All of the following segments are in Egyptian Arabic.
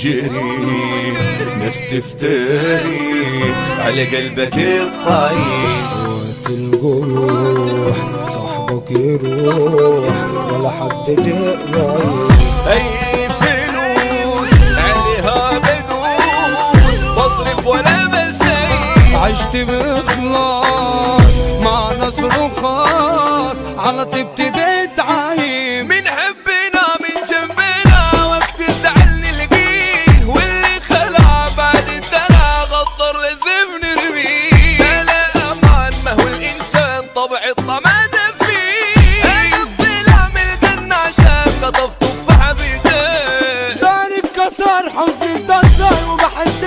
تجري ناس تفتري على قلبك الطيب وقت الجروح صاحبك يروح ولا حد تقرب اي فلوس عليها بدوس بصرف ولا بسيب عشت بإخلاص مع ناس رخاص على طيبتي بتعايب من حبنا من جنبنا وقت الزعل نلقيه واللي خلع بعد الدلع غدر لازم نرميه لا لا امان ما هو الانسان طبع الطمع فيه انا الطلع من الجنة عشان قطف تفاحة بيديه داري اتكسر حزني اتكسر وبحس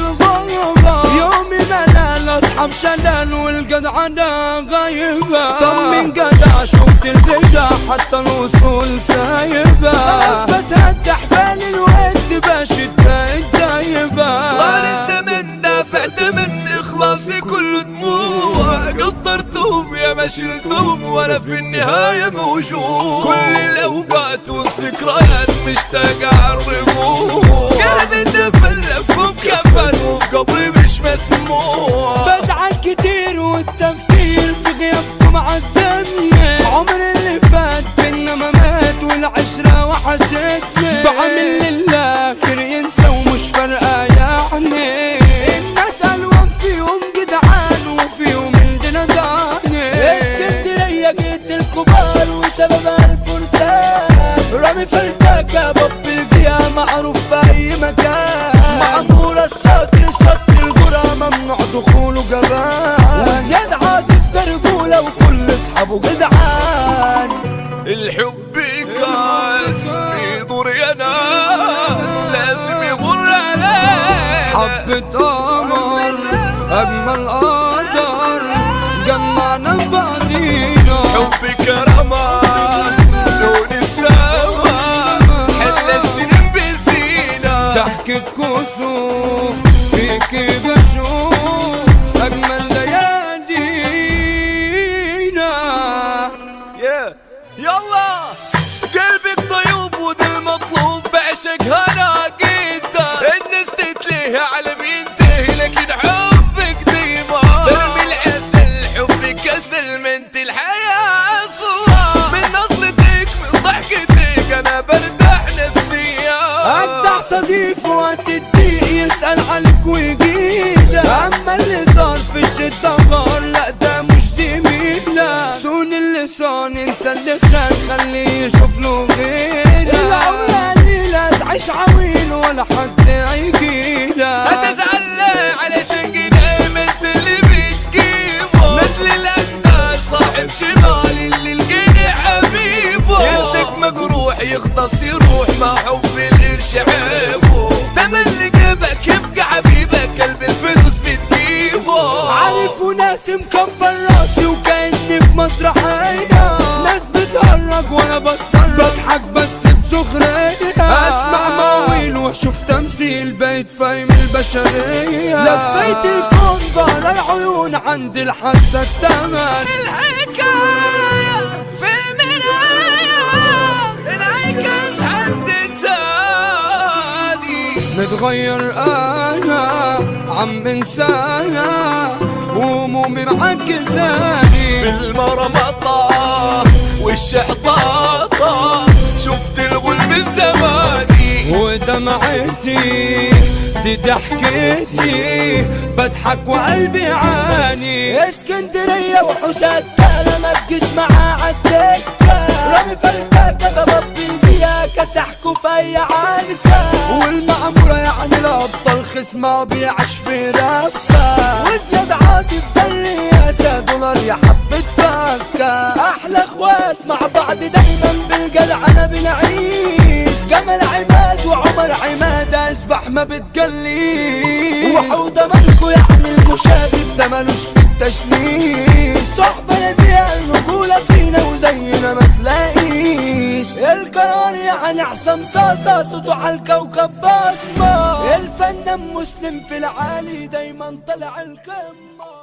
بالغربة يومي ملل اصحى مشلل والجدعنة غايبة طب من جدع شفت البدع حتى الوصول سايبة خلاص بتهدى حبال الود بشد بقت دايبة طار الزمن دافعت من اخلاصي كله دموع قدرتهم يا ما شلتهم وانا في النهاية موجود كل الاوقات والذكريات مشتاق اعرفوه قلبي تفلف وكفن وقبري مش مسموع بزعل كتير والتفكير في غيابكم عذبني عمر اللي فات بينا ما مات والعشرة وحشتني بعمل للآخر ينسى ومش فارقة يعني الناس ألوان فيهم جدعان وفيهم الجنداني اسكندرية جيت الكبار وشباب الفرسان رامي فلتاكة باب الجيا معروف في أي مكان معمورة الشاطر الشط القرى ممنوع دخوله جبان وزياد عاطف درجولة وكل اصحابه جدعان الحب كاس بيدور يا ناس لازم يمر علينا حبة قمر أجمل قدر جمعنا ببعضينا حبك رمان لون السما حل السنين بزينة ضحكة كسوف فيك بشوف أجمل ليالينا يا يلا قلبك طيوب وده المطلوب بعشق هنا جدا الناس تتلهي على بينتهي لكن حبك ديما ارمي العسل حبك كسل منت الحياة صورة من نظرتك من ضحكتك انا برتاح نفسيا أجدع صديق وقت الضيق يسأل عنك ويجيلك أما اللي صار في الشدة غار لا ده مش زميلك سون اللسان انسى اللي خان خليه يشوف له غيرك العمر قليلة تعيش عويل ولا حد هيجيلك هتزعل ليه علشان قدام انت اللي بتجيبه مثل الاجداد صاحب شمال اللي القني حبيبه يمسك مجروح يختص يروح ما حب القرش عيبه دم اللي جيبك يبقى حبيبك قلب الفلوس بتجيبه عارف وناس مكبر راسي وكأني في مسرحية ناس بتهرج وانا بتصرف بضحك بس بسخرية اسمع مواويل واشوف تمثيل بقيت فاهم البشرية لفيت الكون ظهر العيون عند الحاسة التمن الحكاية في المراية انعكس حد تاني متغير انا عم انسانا وهمومي معكزاني بالمرمطة والشحطاطة شفت الغل من زماني ودمعتي دي ضحكتي بضحك وقلبي يعاني اسكندرية وحوشات انا ما تجيش معاه عالسكة رامي فلتاكة ضرب بالديا كسحكوا في عنكة والمعمورة يعني الابطال خصمة بيعش في رفة وزياد عاطف ده الرئاسة دولار يا حبة فكة احلى اخوات مع بعض دايما بالجدعنة بنعيش جمال عماد وعمر عماد اشبح ما بتجليش وحوده مالكو يعني المشاغب ده ملوش في التشميش صحبة نزيهة الرجولة فينا وزينا ما تلاقيش القرار يعني عصام صاصة صوته على الكوكب بصمة الفنان مسلم في العالي دايما طلع القمة